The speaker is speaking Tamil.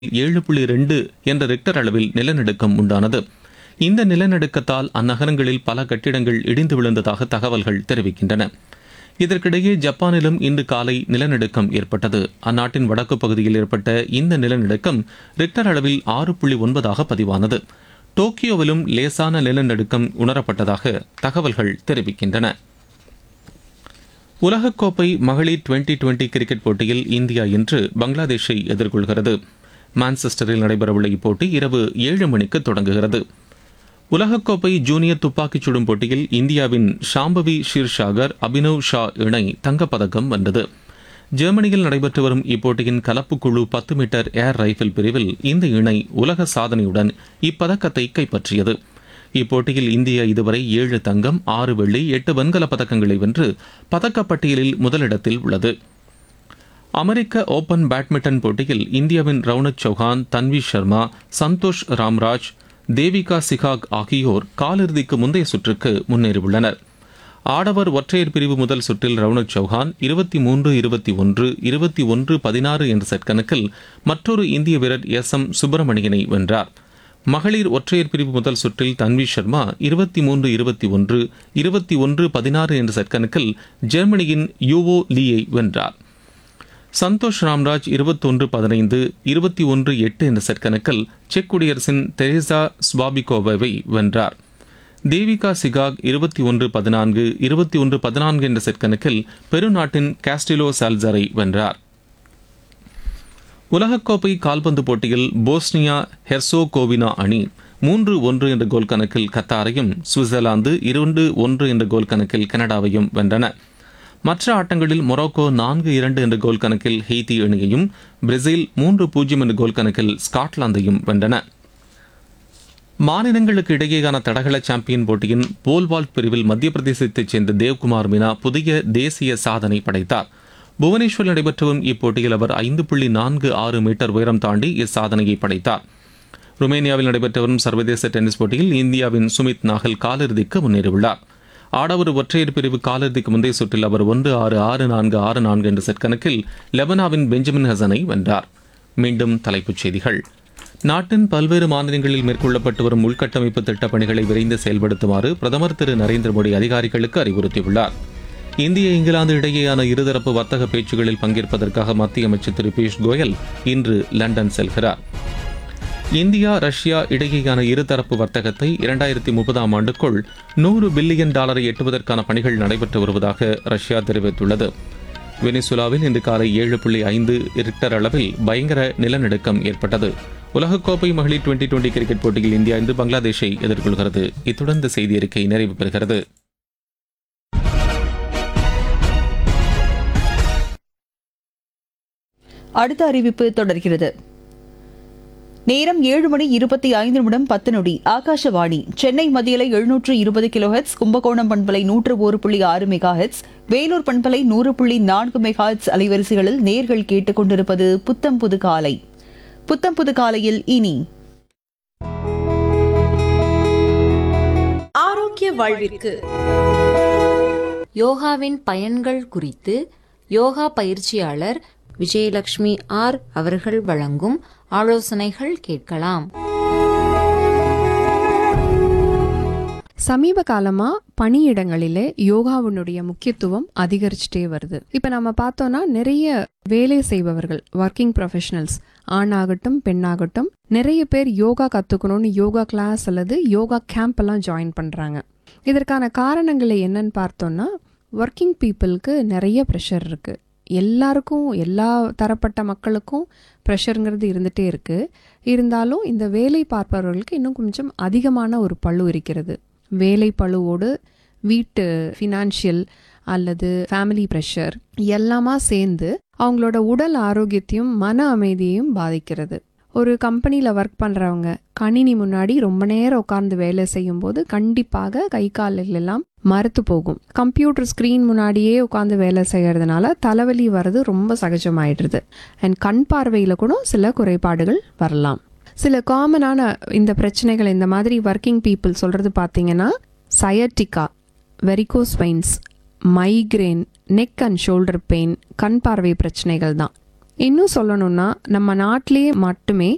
ஏழு புள்ளி ரெண்டு என்ற ரிக்டர் அளவில் நிலநடுக்கம் உண்டானது இந்த நிலநடுக்கத்தால் அந்நகரங்களில் பல கட்டிடங்கள் இடிந்து விழுந்ததாக தகவல்கள் தெரிவிக்கின்றன இதற்கிடையே ஜப்பானிலும் இன்று காலை நிலநடுக்கம் ஏற்பட்டது அந்நாட்டின் வடக்கு பகுதியில் ஏற்பட்ட இந்த நிலநடுக்கம் ரிக்டர் அளவில் ஆறு புள்ளி ஒன்பதாக பதிவானது டோக்கியோவிலும் லேசான நிலநடுக்கம் உணரப்பட்டதாக தகவல்கள் தெரிவிக்கின்றன உலகக்கோப்பை மகளிர் டுவெண்டி டுவெண்டி கிரிக்கெட் போட்டியில் இந்தியா இன்று பங்களாதேஷை எதிர்கொள்கிறது மான்செஸ்டரில் நடைபெறவுள்ள இப்போட்டி இரவு ஏழு மணிக்கு தொடங்குகிறது உலகக்கோப்பை ஜூனியர் துப்பாக்கிச் சுடும் போட்டியில் இந்தியாவின் ஷாம்பவி ஷீர்ஷாகர் அபினவ் ஷா இணை தங்கப்பதக்கம் வென்றது ஜெர்மனியில் நடைபெற்று வரும் இப்போட்டியின் கலப்பு குழு பத்து மீட்டர் ஏர் ரைபிள் பிரிவில் இந்த இணை உலக சாதனையுடன் இப்பதக்கத்தை கைப்பற்றியது இப்போட்டியில் இந்தியா இதுவரை ஏழு தங்கம் ஆறு வெள்ளி எட்டு வெண்கலப் பதக்கங்களை வென்று பதக்கப்பட்டியலில் முதலிடத்தில் உள்ளது அமெரிக்க ஓபன் பேட்மிண்டன் போட்டியில் இந்தியாவின் ரவுனக் சௌஹான் தன்வி சர்மா சந்தோஷ் ராம்ராஜ் தேவிகா சிகாக் ஆகியோர் காலிறுதிக்கு முந்தைய சுற்றுக்கு முன்னேறியுள்ளனர் ஆடவர் ஒற்றையர் பிரிவு முதல் சுற்றில் ரவுனக் சௌஹான் இருபத்தி மூன்று இருபத்தி ஒன்று இருபத்தி ஒன்று பதினாறு என்ற செட் கணக்கில் மற்றொரு இந்திய வீரர் எஸ் எம் சுப்பிரமணியனை வென்றார் மகளிர் ஒற்றையர் பிரிவு முதல் சுற்றில் தன்வி சர்மா இருபத்தி மூன்று இருபத்தி ஒன்று இருபத்தி ஒன்று பதினாறு என்ற செட் கணக்கில் ஜெர்மனியின் யூவோ லீயை வென்றார் சந்தோஷ் ராம்ராஜ் இருபத்தொன்று பதினைந்து இருபத்தி ஒன்று எட்டு என்ற செட் கணக்கில் செக் குடியரசின் தெரேசா ஸ்வாபிகோவாவை வென்றார் தேவிகா சிகாக் இருபத்தி ஒன்று பதினான்கு இருபத்தி ஒன்று பதினான்கு என்ற செட் கணக்கில் பெருநாட்டின் காஸ்டிலோ சால்சரை வென்றார் உலகக்கோப்பை கால்பந்து போட்டியில் போஸ்னியா ஹெர்சோகோவினா அணி மூன்று ஒன்று என்ற கோல் கணக்கில் கத்தாரையும் சுவிட்சர்லாந்து இரண்டு ஒன்று என்ற கோல் கணக்கில் கனடாவையும் வென்றன மற்ற ஆட்டங்களில் மொரோக்கோ நான்கு இரண்டு என்ற கோல் கணக்கில் ஹெய்தி அணியையும் பிரேசில் மூன்று பூஜ்ஜியம் என்ற கோல் கணக்கில் ஸ்காட்லாந்தையும் வென்றன மாநிலங்களுக்கு இடையேயான தடகள சாம்பியன் போட்டியின் போல்வால்ட் பிரிவில் மத்திய பிரதேசத்தைச் சேர்ந்த தேவ்குமார் மீனா புதிய தேசிய சாதனை படைத்தார் புவனேஸ்வரில் நடைபெற்று வரும் இப்போட்டியில் அவர் ஐந்து புள்ளி நான்கு ஆறு மீட்டர் உயரம் தாண்டி இச்சாதனையை படைத்தார் ருமேனியாவில் நடைபெற்று வரும் சர்வதேச டென்னிஸ் போட்டியில் இந்தியாவின் சுமித் நாகல் காலிறுதிக்கு முன்னேறியுள்ளார் ஆடவர் ஒற்றையர் பிரிவு காலிறுதிக்கு முந்தைய சுற்றில் அவர் ஒன்று ஆறு ஆறு நான்கு ஆறு நான்கு என்ற செட் கணக்கில் லெபனாவின் பெஞ்சமின் ஹசனை வென்றார் மீண்டும் தலைப்புச் செய்திகள் நாட்டின் பல்வேறு மாநிலங்களில் மேற்கொள்ளப்பட்டு வரும் உள்கட்டமைப்பு திட்டப் பணிகளை விரைந்து செயல்படுத்துமாறு பிரதமர் திரு நரேந்திர மோடி அதிகாரிகளுக்கு அறிவுறுத்தியுள்ளார் இந்திய இங்கிலாந்து இடையேயான இருதரப்பு வர்த்தக பேச்சுகளில் பங்கேற்பதற்காக மத்திய அமைச்சர் திரு பியூஷ் கோயல் இன்று லண்டன் செல்கிறார் இந்தியா ரஷ்யா இடையேயான இருதரப்பு வர்த்தகத்தை இரண்டாயிரத்தி முப்பதாம் ஆண்டுக்குள் நூறு பில்லியன் டாலரை எட்டுவதற்கான பணிகள் நடைபெற்று வருவதாக ரஷ்யா தெரிவித்துள்ளது வெனிசுலாவில் இன்று காலை ஏழு புள்ளி ஐந்து ரிக்டர் அளவில் பயங்கர நிலநடுக்கம் ஏற்பட்டது உலகக்கோப்பை மகளிர் டுவெண்டி டுவெண்டி கிரிக்கெட் போட்டியில் இந்தியா இன்று பங்களாதேஷை எதிர்கொள்கிறது இத்துடன் இந்த செய்தி அறிக்கை நிறைவு பெறுகிறது அடுத்த அறிவிப்பு தொடர்கிறது நேரம் ஏழு மணி இருபத்தி ஐந்து நிமிடம் பத்து நொடி ஆகாஷவாணி சென்னை மத்தியலை எழுநூற்று இருபது கிலோஹெட்ஸ் கும்பகோணம் பண்பலை நூற்று ஒரு புள்ளி ஆறு மெகா ஹெட்ஸ் வேலூர் பண்பலை நூறு புள்ளி நான்கு மெகா ஹெட்ஸ் அலைவரிசைகளில் நேர்கள் கேட்டுக்கொண்டிருப்பது புத்தம் புது காலை புத்தம் புது காலையில் இனி ஆரோக்கிய வாழ்விற்கு யோகாவின் பயன்கள் குறித்து யோகா பயிற்சியாளர் விஜயலட்சுமி ஆர் அவர்கள் வழங்கும் ஆலோசனைகள் கேட்கலாம் சமீப காலமா பணியிடங்களிலே யோகாவினுடைய முக்கியத்துவம் அதிகரிச்சுட்டே வருது இப்ப நம்ம பார்த்தோம்னா நிறைய வேலை செய்பவர்கள் ஒர்க்கிங் ப்ரொஃபஷனல்ஸ் ஆணாகட்டும் பெண்ணாகட்டும் நிறைய பேர் யோகா கத்துக்கணும்னு யோகா கிளாஸ் அல்லது யோகா கேம்ப் எல்லாம் ஜாயின் பண்றாங்க இதற்கான காரணங்களை என்னன்னு பார்த்தோம்னா ஒர்க்கிங் பீப்புளுக்கு நிறைய ப்ரெஷர் இருக்கு எல்லாருக்கும் எல்லா தரப்பட்ட மக்களுக்கும் ப்ரெஷருங்கிறது இருந்துகிட்டே இருக்குது இருந்தாலும் இந்த வேலை பார்ப்பவர்களுக்கு இன்னும் கொஞ்சம் அதிகமான ஒரு பழு இருக்கிறது வேலை பழுவோடு வீட்டு ஃபினான்ஷியல் அல்லது ஃபேமிலி ப்ரெஷர் எல்லாமா சேர்ந்து அவங்களோட உடல் ஆரோக்கியத்தையும் மன அமைதியையும் பாதிக்கிறது ஒரு கம்பெனியில் ஒர்க் பண்ணுறவங்க கணினி முன்னாடி ரொம்ப நேரம் உட்கார்ந்து வேலை செய்யும்போது கண்டிப்பாக கை கால்கள் எல்லாம் மறுத்து போகும் கம்ப்யூட்டர் ஸ்க்ரீன் முன்னாடியே உட்காந்து வேலை செய்யறதுனால தலைவலி வர்றது ரொம்ப சகஜமாயிடுறது அண்ட் கண் பார்வையில் கூட சில குறைபாடுகள் வரலாம் சில காமனான இந்த பிரச்சனைகள் இந்த மாதிரி ஒர்க்கிங் பீப்புள் சொல்கிறது பார்த்தீங்கன்னா sciatica varicose veins migraine neck and shoulder pain கண் பார்வை பிரச்சனைகள் தான் இன்னும் சொல்லணும்னா நம்ம நாட்டிலேயே மட்டுமே